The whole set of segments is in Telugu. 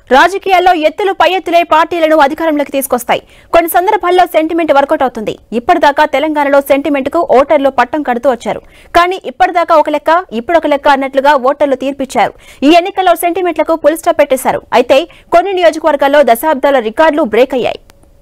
రాజకీయాల్లో ఎత్తులు పై ఎత్తులే పార్టీలను అధికారంలోకి తీసుకొస్తాయి కొన్ని సందర్భాల్లో సెంటిమెంట్ వర్కౌట్ అవుతుంది ఇప్పటిదాకా తెలంగాణలో సెంటిమెంట్ కు ఓటర్లు పట్టం కడుతూ వచ్చారు కానీ ఇప్పటిదాకా ఒక లెక్క ఇప్పుడు ఒక లెక్క అన్నట్లుగా ఓటర్లు తీర్పిచ్చారు ఈ ఎన్నికల్లో సెంటిమెంట్లకు పుల్ స్టాప్ పెట్టేశారు అయితే కొన్ని నియోజకవర్గాల్లో దశాబ్దాల రికార్డులు బ్రేక్ అయ్యాయి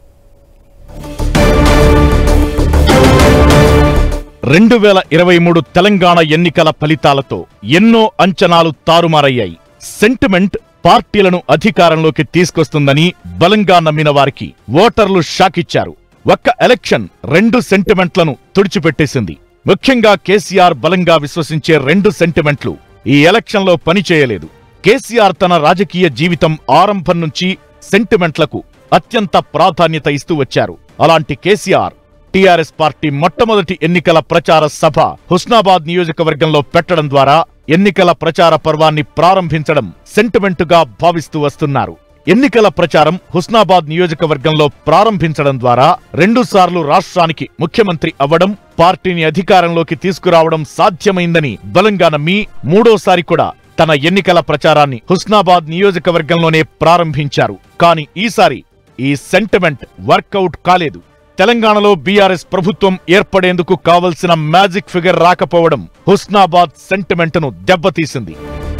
రెండు వేల ఇరవై మూడు తెలంగాణ ఎన్నికల ఫలితాలతో ఎన్నో అంచనాలు తారుమారయ్యాయి సెంటిమెంట్ పార్టీలను అధికారంలోకి తీసుకొస్తుందని బలంగా నమ్మిన వారికి ఓటర్లు షాకిచ్చారు ఒక్క ఎలక్షన్ రెండు సెంటిమెంట్లను తుడిచిపెట్టేసింది ముఖ్యంగా కేసీఆర్ బలంగా విశ్వసించే రెండు సెంటిమెంట్లు ఈ ఎలక్షన్లో పనిచేయలేదు కేసీఆర్ తన రాజకీయ జీవితం ఆరంభం నుంచి సెంటిమెంట్లకు అత్యంత ప్రాధాన్యత ఇస్తూ వచ్చారు అలాంటి కేసీఆర్ టీఆర్ఎస్ పార్టీ మొట్టమొదటి ఎన్నికల ప్రచార సభ హుస్నాబాద్ నియోజకవర్గంలో పెట్టడం ద్వారా ఎన్నికల ప్రచార పర్వాన్ని ప్రారంభించడం సెంటిమెంటుగా భావిస్తూ వస్తున్నారు ఎన్నికల ప్రచారం హుస్నాబాద్ నియోజకవర్గంలో ప్రారంభించడం ద్వారా రెండుసార్లు రాష్ట్రానికి ముఖ్యమంత్రి అవ్వడం పార్టీని అధికారంలోకి తీసుకురావడం సాధ్యమైందని బలంగా నమ్మి మూడోసారి కూడా తన ఎన్నికల ప్రచారాన్ని హుస్నాబాద్ నియోజకవర్గంలోనే ప్రారంభించారు కానీ ఈసారి ఈ సెంటిమెంట్ వర్కౌట్ కాలేదు తెలంగాణలో బీఆర్ఎస్ ప్రభుత్వం ఏర్పడేందుకు కావలసిన మ్యాజిక్ ఫిగర్ రాకపోవడం హుస్నాబాద్ సెంటిమెంట్ను దెబ్బతీసింది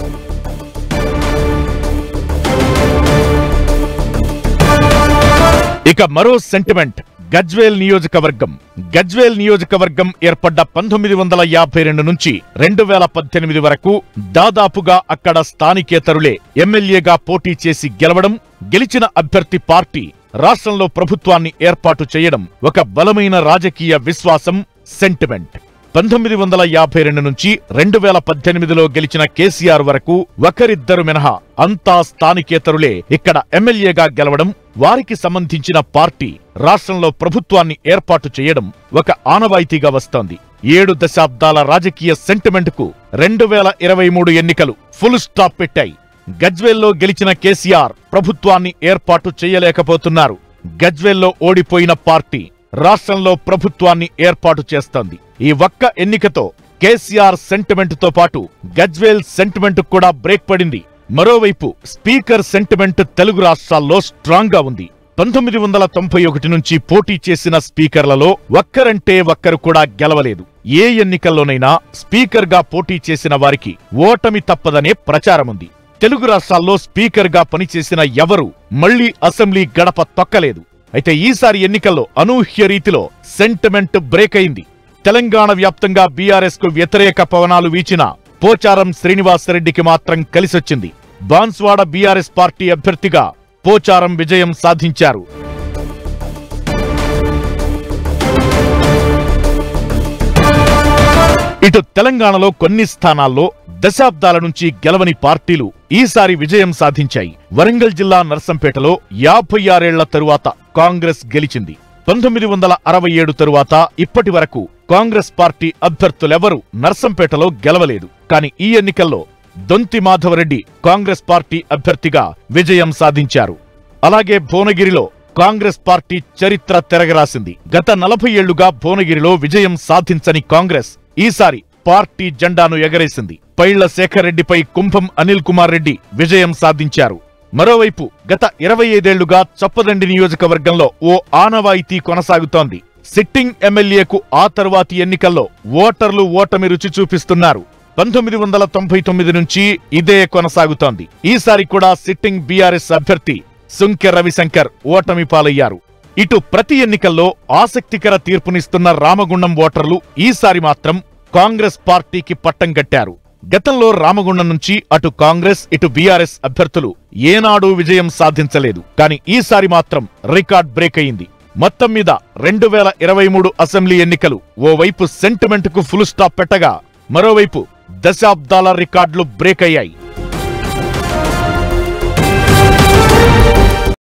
ఇక మరో సెంటిమెంట్ గజ్వేల్ నియోజకవర్గం గజ్వేల్ నియోజకవర్గం ఏర్పడ్డ పంతొమ్మిది వందల యాభై రెండు నుంచి రెండు వేల పద్దెనిమిది వరకు దాదాపుగా అక్కడ స్థానికేతరులే ఎమ్మెల్యేగా పోటీ చేసి గెలవడం గెలిచిన అభ్యర్థి పార్టీ రాష్ట్రంలో ప్రభుత్వాన్ని ఏర్పాటు చేయడం ఒక బలమైన రాజకీయ విశ్వాసం సెంటిమెంట్ పంతొమ్మిది వందల యాభై రెండు నుంచి రెండు వేల పద్దెనిమిదిలో గెలిచిన కేసీఆర్ వరకు ఒకరిద్దరు మినహా అంతా స్థానికేతరులే ఇక్కడ ఎమ్మెల్యేగా గెలవడం వారికి సంబంధించిన పార్టీ రాష్ట్రంలో ప్రభుత్వాన్ని ఏర్పాటు చేయడం ఒక ఆనవాయితీగా వస్తోంది ఏడు దశాబ్దాల రాజకీయ సెంటిమెంట్ కు రెండు వేల ఇరవై మూడు ఎన్నికలు ఫుల్ స్టాప్ పెట్టాయి గజ్వేల్లో గెలిచిన కేసీఆర్ ప్రభుత్వాన్ని ఏర్పాటు చేయలేకపోతున్నారు గజ్వేల్లో ఓడిపోయిన పార్టీ రాష్ట్రంలో ప్రభుత్వాన్ని ఏర్పాటు చేస్తోంది ఈ ఒక్క ఎన్నికతో కేసీఆర్ సెంటిమెంట్ తో పాటు గజ్వేల్ సెంటిమెంట్ కూడా బ్రేక్ పడింది మరోవైపు స్పీకర్ సెంటిమెంట్ తెలుగు రాష్ట్రాల్లో స్ట్రాంగ్ గా ఉంది పంతొమ్మిది వందల తొంభై ఒకటి నుంచి పోటీ చేసిన స్పీకర్లలో ఒక్కరంటే ఒక్కరు కూడా గెలవలేదు ఏ ఎన్నికల్లోనైనా స్పీకర్ గా పోటీ చేసిన వారికి ఓటమి తప్పదనే ప్రచారముంది తెలుగు రాష్ట్రాల్లో స్పీకర్ గా పనిచేసిన ఎవరు మళ్లీ అసెంబ్లీ గడప తొక్కలేదు అయితే ఈసారి ఎన్నికల్లో అనూహ్య రీతిలో సెంటిమెంట్ బ్రేక్ అయింది తెలంగాణ వ్యాప్తంగా బీఆర్ఎస్ కు వ్యతిరేక పవనాలు వీచిన పోచారం శ్రీనివాసరెడ్డికి మాత్రం కలిసొచ్చింది బాన్స్వాడ బీఆర్ఎస్ పార్టీ అభ్యర్థిగా పోచారం విజయం సాధించారు ఇటు తెలంగాణలో కొన్ని స్థానాల్లో దశాబ్దాల నుంచి గెలవని పార్టీలు ఈసారి విజయం సాధించాయి వరంగల్ జిల్లా నర్సంపేటలో యాభై ఆరేళ్ల తరువాత కాంగ్రెస్ గెలిచింది పంతొమ్మిది వందల అరవై ఏడు తరువాత ఇప్పటి వరకు కాంగ్రెస్ పార్టీ అభ్యర్థులెవరూ నర్సంపేటలో గెలవలేదు కానీ ఈ ఎన్నికల్లో దొంతి మాధవరెడ్డి కాంగ్రెస్ పార్టీ అభ్యర్థిగా విజయం సాధించారు అలాగే భువనగిరిలో కాంగ్రెస్ పార్టీ చరిత్ర తిరగరాసింది గత నలభై ఏళ్లుగా భువనగిరిలో విజయం సాధించని కాంగ్రెస్ ఈసారి పార్టీ జెండాను ఎగరేసింది పైళ్ల శేఖర్ రెడ్డిపై కుంభం అనిల్ కుమార్ రెడ్డి విజయం సాధించారు మరోవైపు గత ఇరవై ఐదేళ్లుగా చప్పదండి నియోజకవర్గంలో ఓ ఆనవాయితీ కొనసాగుతోంది సిట్టింగ్ ఎమ్మెల్యేకు ఆ తరువాతి ఎన్నికల్లో ఓటర్లు ఓటమి రుచి చూపిస్తున్నారు పంతొమ్మిది వందల తొంభై తొమ్మిది నుంచి ఇదే కొనసాగుతోంది ఈసారి కూడా సిట్టింగ్ బీఆర్ఎస్ అభ్యర్థి సుంకె రవిశంకర్ ఓటమి పాలయ్యారు ఇటు ప్రతి ఎన్నికల్లో ఆసక్తికర తీర్పునిస్తున్న రామగుండం ఓటర్లు ఈసారి మాత్రం కాంగ్రెస్ పార్టీకి పట్టం కట్టారు గతంలో రామగుండం నుంచి అటు కాంగ్రెస్ ఇటు బీఆర్ఎస్ అభ్యర్థులు ఏనాడూ విజయం సాధించలేదు కానీ ఈసారి మాత్రం రికార్డ్ బ్రేక్ అయింది మొత్తం మీద రెండు వేల ఇరవై మూడు అసెంబ్లీ ఎన్నికలు ఓవైపు సెంటిమెంట్ కు ఫుల్ స్టాప్ పెట్టగా మరోవైపు దశాబ్దాల రికార్డులు బ్రేక్ అయ్యాయి